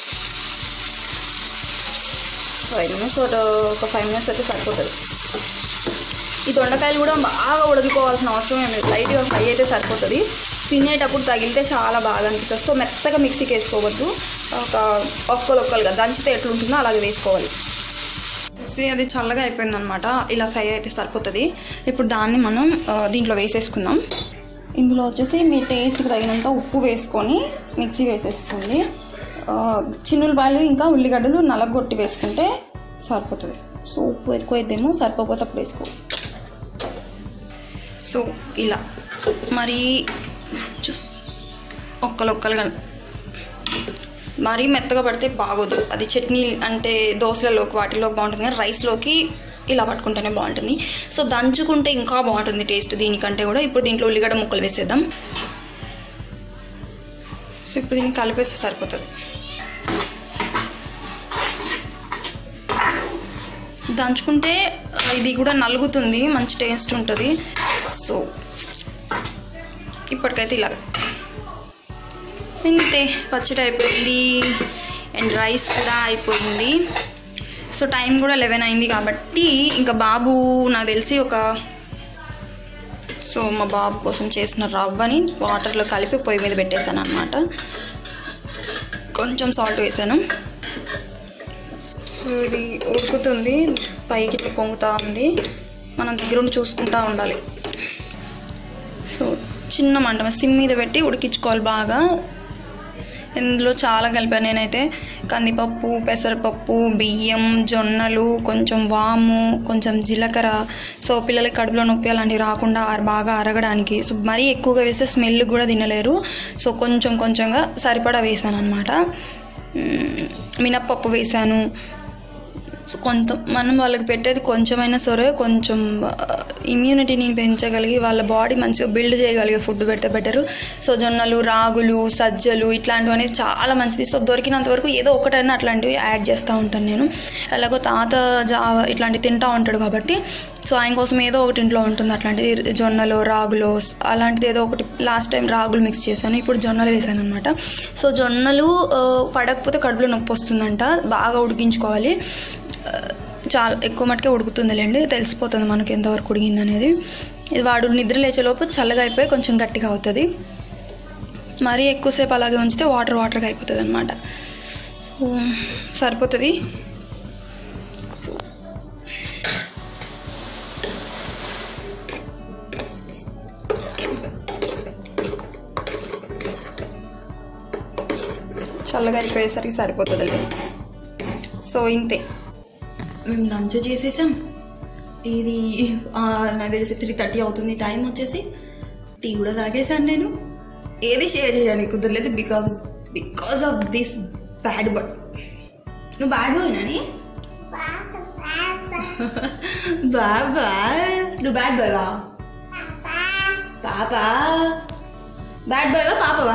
ఫైవ్ మినిట్స్ ఒక ఫైవ్ మినిట్స్ అయితే సరిపోతుంది ఈ దొండకాయలు కూడా బాగా ఉడకకోవాల్సిన అవసరం ఏం లేదు లైట్గా ఫ్రై అయితే సరిపోతుంది తినేటప్పుడు తగిలితే చాలా బాగా అనిపిస్తుంది సో మెత్తగా మిక్సీకి వేసుకోవద్దు ఒక ఒక్కలు ఒక్కలుగా దంచితే ఎట్లుంటుందో అలాగే వేసుకోవాలి వేసి అది చల్లగా అయిపోయింది అనమాట ఇలా ఫ్రై అయితే సరిపోతుంది ఇప్పుడు దాన్ని మనం ఆ, దీంట్లో వేసేసుకుందాం ఇందులో వచ్చేసి మీ టేస్ట్కి తగినంత ఉప్పు వేసుకొని మిక్సీ వేసేసుకోండి ఆ, చిన్నులపాయలు ఇంకా ఉల్లిగడ్డలు నలగొట్టి వేసుకుంటే సరిపోతుంది సో ఉప్పు ఎక్కువ అయితేమో సరిపోతే అప్పుడు వేసుకో సో ఇలా మరి చూ ఒక్కలు ఒక్కలుగా మరీ మెత్తగా పడితే బాగోదు అది చట్నీ అంటే దోశలలోకి వాటిలోకి బాగుంటుంది కానీ రైస్లోకి ఇలా పట్టుకుంటేనే బాగుంటుంది సో దంచుకుంటే ఇంకా బాగుంటుంది టేస్ట్ దీనికంటే కూడా ఇప్పుడు దీంట్లో ఉల్లిగడ్డ ముక్కలు వేసేద్దాం సో ఇప్పుడు దీన్ని కలిపేస్తే సరిపోతుంది దంచుకుంటే ఆ, ఇది కూడా నలుగుతుంది మంచి టేస్ట్ ఉంటుంది సో ఇప్పటికైతే ఇలాగ ఇంతే పచ్చడి అయిపోయింది అండ్ రైస్ కూడా అయిపోయింది సో టైం కూడా లెవెన్ అయింది కాబట్టి ఇంకా బాబు నాకు తెలిసి ఒక సో మా బాబు కోసం చేసిన రవ్వని వాటర్లో కలిపి పొయ్యి మీద పెట్టేశాను అనమాట కొంచెం సాల్ట్ వేసాను సో ఇది ఉడుకుతుంది పైకి ఇట్లా పొంగుతూ ఉంది మనం దగ్గర ఉండి చూసుకుంటూ ఉండాలి సో చిన్న మంట సిమ్ మీద పెట్టి ఉడికించుకోవాలి బాగా ఇందులో చాలా కలిపాను నేనైతే కందిపప్పు పెసరపప్పు బియ్యం జొన్నలు కొంచెం వాము కొంచెం జీలకర్ర సో పిల్లలకి కడుపులో నొప్పి అలాంటివి రాకుండా అర- బాగా అరగడానికి సో మరీ ఎక్కువగా వేస్తే స్మెల్ కూడా తినలేరు సో కొంచెం కొంచెంగా సరిపడా వేసాను అనమాట మినప్పప్పు వేసాను సో కొంత మనం వాళ్ళకి పెట్టేది కొంచెమైనా సరే కొంచెం ఇమ్యూనిటీని పెంచగలిగి వాళ్ళ బాడీ మంచిగా బిల్డ్ చేయగలిగే ఫుడ్ పెడితే బెటరు సో జొన్నలు రాగులు సజ్జలు ఇట్లాంటివి అనేది చాలా మంచిది సో దొరికినంత వరకు ఏదో ఒకటైనా అట్లాంటివి యాడ్ చేస్తూ ఉంటాను నేను ఎలాగో తాత జావ ఇట్లాంటివి తింటూ ఉంటాడు కాబట్టి సో ఆయన కోసం ఏదో ఒకటి ఇంట్లో ఉంటుంది అట్లాంటిది జొన్నలు రాగులు అలాంటిది ఏదో ఒకటి లాస్ట్ టైం రాగులు మిక్స్ చేశాను ఇప్పుడు జొన్నలు వేసాను అనమాట సో జొన్నలు ఆ, పడకపోతే కడుపులో నొప్పి వస్తుందంట బాగా ఉడికించుకోవాలి ఆ, చాలా ఎక్కువ మటుకే ఉడుకుతుందిలేండి తెలిసిపోతుంది మనకి ఎంతవరకు ఉడికింది అనేది ఇది వాడు నిద్ర లేచేలోపు చల్లగా అయిపోయి కొంచెం గట్టిగా అవుతుంది మరీ ఎక్కువసేపు అలాగే ఉంచితే వాటర్ వాటర్గా అయిపోతుంది అనమాట సో సరిపోతుంది సో చల్లగా అయిపోయేసరికి సరిపోతుంది సో ఇంతే మేము లంచ్ చేసేసాం ఇది ఆ, నాకు తెలిసి త్రీ థర్టీ అవుతుంది టైం వచ్చేసి టీ కూడా తాగేసాను నేను ఏది షేర్ చేయడానికి కుదరలేదు because because of this bad boy నువ్వు బ్యాడ్ బాయ్ నాని బాబా నువ్వు బ్యాడ్ బాయ్వా పాపా బ్యాడ్ బాయ్వా పాపవా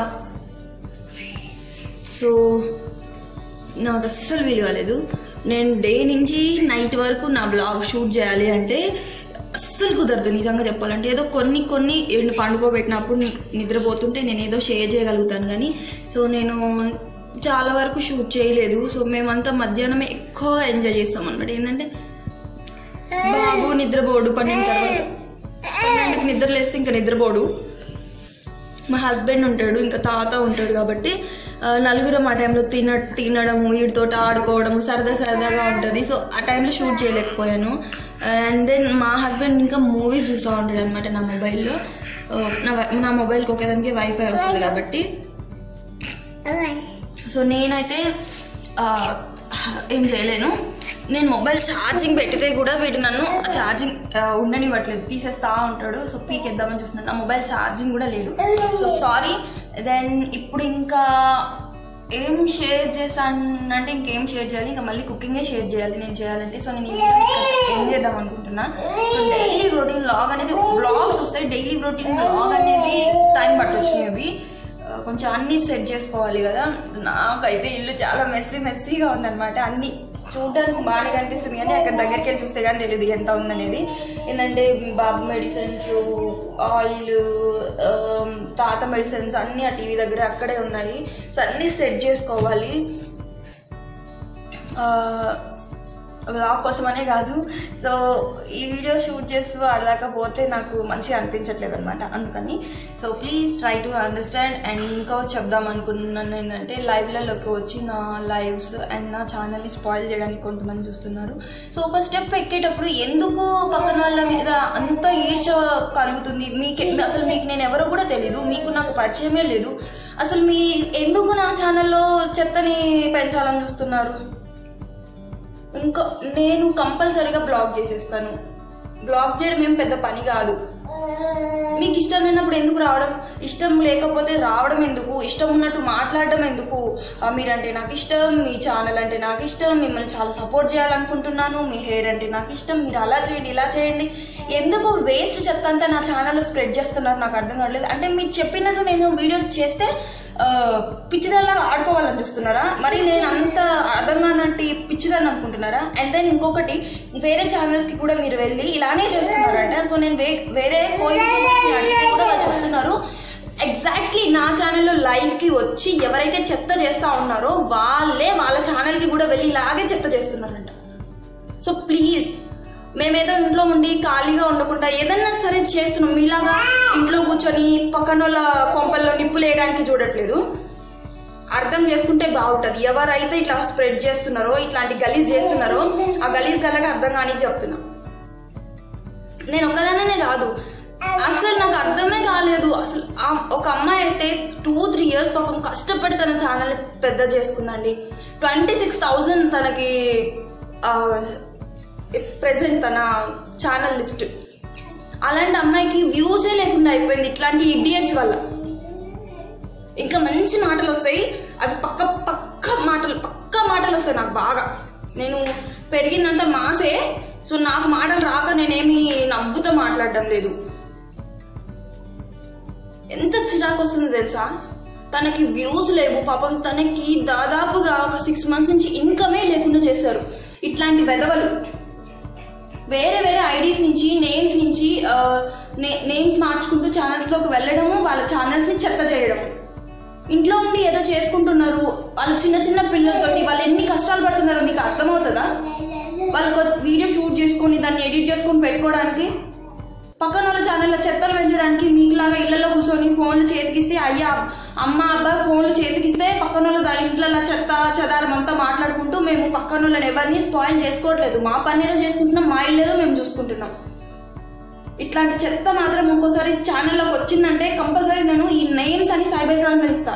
సో నాకు అస్సలు వీలు కాలేదు నేను డే నుంచి నైట్ వరకు నా బ్లాగ్ షూట్ చేయాలి అంటే అస్సలు కుదరదు నిజంగా చెప్పాలంటే ఏదో కొన్ని కొన్ని ఏళ్ళు పండుకోబెట్టినప్పుడు ని- నిద్రపోతుంటే నేను ఏదో షేర్ చేయగలుగుతాను కానీ సో నేను చాలా వరకు షూట్ చేయలేదు సో మేమంతా మధ్యాహ్నమే ఎక్కువ ఎంజాయ్ చేస్తాం అనమాట ఏంటంటే బాబు నిద్రపోడు పన్నెండు తర్వాత పన్నెండుకి నిద్ర లేస్తే ఇంకా నిద్రపోడు మా హస్బెండ్ ఉంటాడు ఇంకా తాత ఉంటాడు కాబట్టి ఆ, నలుగురం ఆ టైంలో తిన తినడము వీటితో ఆడుకోవడము సరదా సరదాగా ఉంటుంది సో ఆ టైంలో షూట్ చేయలేకపోయాను అండ్ దెన్ మా హస్బెండ్ ఇంకా మూవీస్ చూస్తూ ఉంటాడు అనమాట నా మొబైల్లో ఆ, నా వై- నా మొబైల్కి ఒకేదానికి వైఫై వస్తుంది కాబట్టి సో నేనైతే ఆ, ఏం చేయలేను నేను మొబైల్ ఛార్జింగ్ పెట్టితే కూడా వీడు నన్ను ఛార్జింగ్ ఉండనివ్వట్లేదు తీసేస్తా ఉంటాడు సో పీకేద్దామని చూస్తున్నాను నా మొబైల్ ఛార్జింగ్ కూడా లేదు సో సారీ దెన్ ఇప్పుడు ఇంకా ఏం షేర్ చేశానంటే ఇంకేం షేర్ చేయాలి ఇంకా మళ్ళీ కుకింగే షేర్ చేయాలి నేను చేయాలంటే సో నేను ఈ వీడియో ఇక్కడ ఏం చేద్దాం అనుకుంటున్నా సో డైలీ రొటీన్ లాగ్ అనేది బ్లాగ్స్ వస్తాయి డైలీ రొటీన్ లాగ్ అనేది టైం పట్టొచ్చు మేబీ ఆ, కొంచెం అన్నీ సెట్ చేసుకోవాలి కదా నాకైతే ఇల్లు చాలా మెస్సీ మెస్సీగా ఉందన్నమాట అన్నీ చూడడానికి బాగానే కనిపిస్తుంది కానీ అక్కడ దగ్గరికి వెళ్ళి చూస్తే కానీ తెలియదు ఎంత ఉందనేది ఏంటంటే బాబు మెడిసిన్స్ ఆయిల్ తాత మెడిసిన్స్ అన్నీ ఆ టీవీ దగ్గర అక్కడే ఉన్నాయి సో అన్నీ సెట్ చేసుకోవాలి ఆ, వ్లాగ్ కోసమనే కాదు సో ఈ వీడియో షూట్ చేస్తూ ఆడలేకపోతే నాకు మంచిగా అనిపించట్లేదు అనమాట అందుకని so please try to understand and ఇంకా చెప్దాం అనుకున్నాను ఏంటంటే లైవ్లలోకి వచ్చి నా లైవ్స్ అండ్ నా ఛానల్ని స్పాయిల్ చేయడానికి కొంతమంది చూస్తున్నారు సో ఒక స్టెప్ ఎక్కేటప్పుడు ఎందుకు పక్కన వాళ్ళ మీద అంత ఈర్ష కలుగుతుంది మీకు అసలు మీకు నేను ఎవరో కూడా తెలీదు మీకు నాకు పరిచయమే లేదు అసలు మీ ఎందుకు నా ఛానల్లో చెత్తని పెంచాలని చూస్తున్నారు ఇంకా నేను కంపల్సరీగా బ్లాక్ చేసేస్తాను బ్లాక్ చేయడం ఏం పెద్ద పని కాదు మీకు ఇష్టం లేనప్పుడు ఎందుకు రావడం ఇష్టం లేకపోతే రావడం ఎందుకు ఇష్టం ఉన్నట్టు మాట్లాడడం ఎందుకు ఆ, మీరంటే నాకు ఇష్టం మీ ఛానల్ అంటే నాకు ఇష్టం మిమ్మల్ని చాలా సపోర్ట్ చేయాలనుకుంటున్నాను మీ హెయిర్ అంటే నాకు ఇష్టం మీరు అలా చేయండి ఇలా చేయండి ఎందుకు వేస్ట్ చెత్త అంతా నా ఛానల్లో స్ప్రెడ్ చేస్తున్నారు నాకు అర్థం కావట్లేదు అంటే మీరు చెప్పినట్టు నేను వీడియోస్ చేస్తే ఆ, పిచ్చిదాల్లా ఆడుకోవాలని చూస్తున్నారా మరి నేను అంత అర్థం కానట్టు పిచ్చిదాన్ని అనుకుంటున్నారా అండ్ దెన్ ఇంకొకటి వేరే ఛానల్స్కి కూడా మీరు వెళ్ళి ఇలానే చేస్తున్నారంట సో నేను వే వేరే కోయి అడిగితే కూడా వాళ్ళు చెప్తున్నారు ఎగ్జాక్ట్లీ నా ఛానల్లో లైవ్కి వచ్చి ఎవరైతే చెత్త చేస్తా ఉన్నారో వాళ్ళే వాళ్ళ ఛానల్కి కూడా వెళ్ళి ఇలాగే చెత్త చేస్తున్నారంట సో ప్లీజ్ మేమేదో ఇంట్లో ఉండి ఖాళీగా ఉండకుండా ఏదన్నా సరే చేస్తున్నాం మీలాగా ఇంట్లో కూర్చొని పక్కన వాళ్ళ కొంపల్లో నిప్పులు వేయడానికి చూడట్లేదు అర్థం చేసుకుంటే బాగుంటుంది ఎవరైతే ఇట్లా స్ప్రెడ్ చేస్తున్నారో ఇట్లాంటి గలీజ్ చేస్తున్నారో ఆ గలీజ్ గల్లగా అర్థం కానీ చెప్తున్నా నేను ఒక్కదాననే కాదు అసలు నాకు అర్థమే కాలేదు అసలు ఆ- ఒక అమ్మాయి అయితే టూ త్రీ ఇయర్స్ పాపం కష్టపడి తన ఛానల్ పెద్ద చేసుకుందండి ట్వంటీ సిక్స్ థౌజండ్ తనకి ప్రెసెంట్ తన ఛానల్ లిస్ట్ అలాంటి అమ్మాయికి వ్యూసే లేకుండా అయిపోయింది ఇట్లాంటి ఇడియట్స్ వల్ల ఇంకా మంచి మాటలు వస్తాయి అవి పక్క పక్క మాటలు పక్క మాటలు వస్తాయి నాకు బాగా నేను పెరిగినంత మాసే సో నాకు మాటలు రాక నేనేమి నవ్వుతో మాట్లాడడం లేదు ఎంత చిరాకు వస్తుందో తెలుసా తనకి వ్యూస్ లేవు పాపం తనకి దాదాపుగా ఒక సిక్స్ మంత్స్ నుంచి ఇన్కమే లేకుండా చేశారు ఇట్లాంటి వెధవలు వేరే వేరే ఐడీస్ నుంచి నేమ్స్ నుంచి నేమ్స్ మార్చుకుంటూ ఛానల్స్లోకి వెళ్ళడము వాళ్ళ ఛానల్స్ని చెత్త చేయడము ఇంట్లో ఉండి ఏదో చేసుకుంటున్నారు వాళ్ళు చిన్న చిన్న పిల్లలతోటి వాళ్ళు ఎన్ని కష్టాలు పడుతున్నారో మీకు అర్థమవుతుందా వాళ్ళు ఒక వీడియో షూట్ చేసుకొని దాన్ని ఎడిట్ చేసుకొని పెట్టుకోవడానికి పక్కన వాళ్ళ ఛానల్లో చెత్తలు పెంచడానికి మీకులాగా ఇళ్లలో కూర్చొని ఫోన్లు చేతికిస్తే అయ్యా అమ్మ అబ్బాయి ఫోన్లు చేతికిస్తే పక్కన వాళ్ళ దా- ఇంట్లో చెత్త చెదారం అంతా మాట్లాడుకుంటూ మేము పక్కన వాళ్ళని ఎవరిని స్పాయిల్ చేసుకోవట్లేదు మా పని ఏదో చేసుకుంటున్నాం మా ఇల్లు ఏదో మేము చూసుకుంటున్నాం ఇట్లాంటి చెత్త మాత్రం ఇంకోసారి ఛానల్లోకి వచ్చిందంటే కంపల్సరీ నేను ఈ నేమ్స్ అని సైబర్ క్రైమ్ ఇస్తా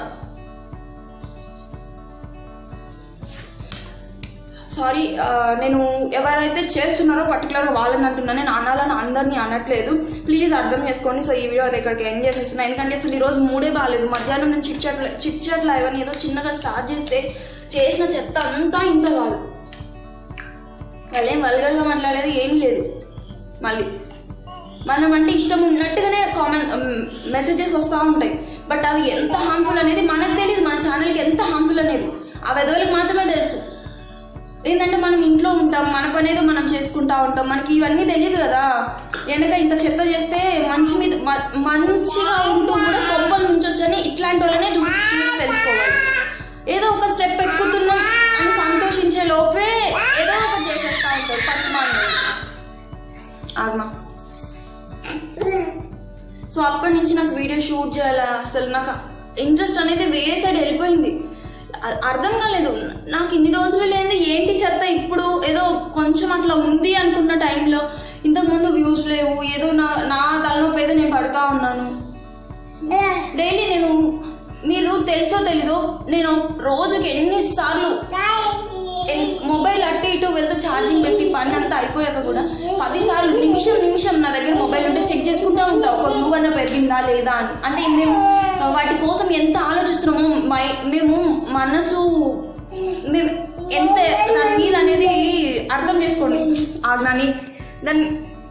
సారీ నేను ఎవరైతే చేస్తున్నారో పర్టికులర్గా వాళ్ళని అంటున్నా నేను అనాలని అందరినీ అనట్లేదు ప్లీజ్ అర్థం చేసుకోండి సో ఈ వీడియో అది ఇక్కడికి ఎండ్ చేసేస్తున్నా ఎందుకంటే అసలు ఈరోజు మూడే బాగాలేదు మధ్యాహ్నం నేను chit chat chit chat live అని ఏదో చిన్నగా స్టార్ట్ చేస్తే చేసిన చెత్త అంతా ఇంత కాదు వాళ్ళేం వల్గర్గా మాట్లాడేది ఏమీ లేదు మళ్ళీ మనం అంటే ఇష్టం ఉన్నట్టుగానే కామెంట్ మెసేజెస్ వస్తూ ఉంటాయి బట్ అవి ఎంత హార్మ్ఫుల్ అనేది మనకు తెలియదు మన ఛానల్కి ఎంత హార్మ్ఫుల్ అనేది ఆ వెదవులకు మాత్రమే తెలుసు ఏంటంటే మనం ఇంట్లో ఉంటాం మన పని ఏదో మనం చేసుకుంటా ఉంటాం మనకి ఇవన్నీ తెలియదు కదా వెనక ఇంత చెత్త చేస్తే మంచి మీద మ- మంచిగా ఉంటూ కూడా కొంపలు ముంచొచ్చని ఇట్లాంటి వాళ్ళనే చూసి చూసి తెలుసుకోవాలి ఏదో ఒక స్టెప్ ఎక్కుతున్నాం అని సంతోషించే లోపే ఏదో ఒకటి చేసేస్తా ఉంటారు పట్టుమాలి ఆగ్మా సో అప్పటి నుంచి నాకు వీడియో షూట్ చేయాలా అసలు నాకు ఇంట్రెస్ట్ అనేది వేరే సైడ్ వెళ్ళిపోయింది అ- అర్థం కాలేదు నాకు ఇన్ని రోజులు లేని ఏంటి చెత్త ఇప్పుడు ఏదో కొంచెం అట్లా ఉంది అనుకున్న టైంలో ఇంతకుముందు వ్యూస్ లేవు ఏదో నా నా తలనొప్పి ఏదో నేను పడుతూ ఉన్నాను డైలీ నేను మీరు తెలుసో తెలీదో నేను రోజుకి ఎన్నిసార్లు ఎన్- మొబైల్ అటు ఇటు వెళ్తూ ఛార్జింగ్ పెట్టి పని అంతా అయిపోయాక కూడా పదిసార్లు నిమిషం నిమిషం నా దగ్గర మొబైల్ ఉంటే చెక్ చేసుకుంటా ఉంటా ఒక వ్యూ అన్న పెరిగిందా లేదా అని అంటే మేము ఆ, వాటి కోసం ఎంత ఆలోచిస్తున్నామో మై మేము మనసు మేము ఎంత దాని మీద అనేది అర్థం చేసుకోండి ఆజ్ఞాని దాన్ని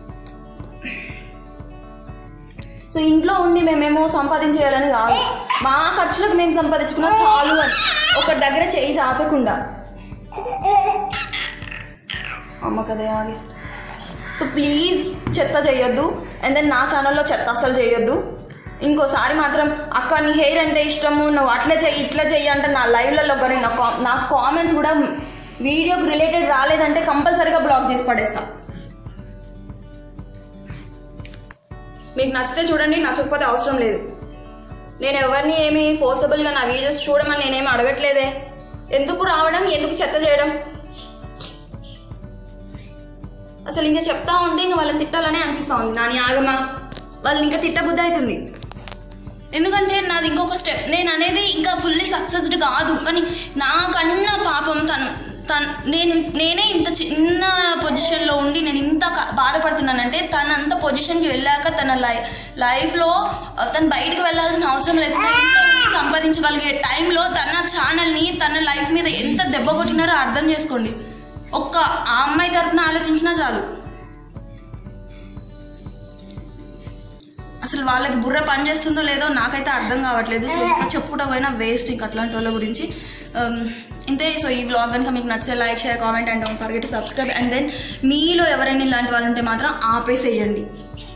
సో ఇంట్లో ఉండి మేమేమో సంపాదించేయాలని కాదు మా ఖర్చులకు మేము సంపాదించుకున్నా చాలు అని ఒక దగ్గర చేయి చాచకుండా అమ్మ కదా ఆగే సో ప్లీజ్ చెత్త చేయొద్దు అండ్ దెన్ నా ఛానల్లో చెత్త అసలు చేయొద్దు ఇంకోసారి మాత్రం అక్క నీ హెయిర్ అంటే ఇష్టము నువ్వు అట్లా చెయ్యి ఇట్లా చెయ్యి అంటే నా లైవ్లలో కానీ నా కా నా కామెంట్స్ కూడా వీడియోకి రిలేటెడ్ రాలేదంటే కంపల్సరీగా బ్లాక్ చేసి పడేస్తా మీకు నచ్చితే చూడండి నచ్చకపోతే అవసరం లేదు నేను ఎవరిని ఏమి ఫోర్సబుల్గా నా వీడియోస్ చూడమని నేనేమి అడగట్లేదే ఎందుకు రావడం ఎందుకు చెత్త చేయడం అసలు ఇంకా చెప్తా ఉంటే ఇంకా వాళ్ళని తిట్టాలనే అనిపిస్తా ఉంది నాని ఆగమా వాళ్ళని ఇంకా తిట్టబుద్ధి అవుతుంది ఎందుకంటే నాది ఇంకొక స్టెప్ నేను అనేది ఇంకా ఫుల్లీ సక్సెస్డ్ కాదు కానీ నాకన్నా పాపం తను తను నేను నేనే ఇంత చిన్న పొజిషన్లో ఉండి నేను ఇంత క- బాధపడుతున్నానంటే తను అంత పొజిషన్కి వెళ్ళాక తన లై లైఫ్లో ఆ, తను బయటకు వెళ్ళాల్సిన అవసరం లేకుండా ఇంట్లో ఉండి సంపాదించగలిగే టైంలో తన ఛానల్ని తన లైఫ్ మీద ఎంత దెబ్బ కొట్టినారో అర్థం చేసుకోండి ఒక్క ఆ అమ్మాయి తరపున ఆలోచించినా చాలు అసలు వాళ్ళకి బుర్ర పని చేస్తుందో లేదో నాకైతే అర్థం కావట్లేదు సో ఇంకా చెప్పుకుంటా పోయినా వేస్ట్ ఇంకా అట్లాంటి వాళ్ళ గురించి Um, ఇంతే సో ఈ బ్లాగ్ కనుక మీకు నచ్చితే like share comment and don't forget subscribe and then మీలో ఎవరైనా ఇలాంటి వాళ్ళు ఉంటే మాత్రం ఆపేసేయండి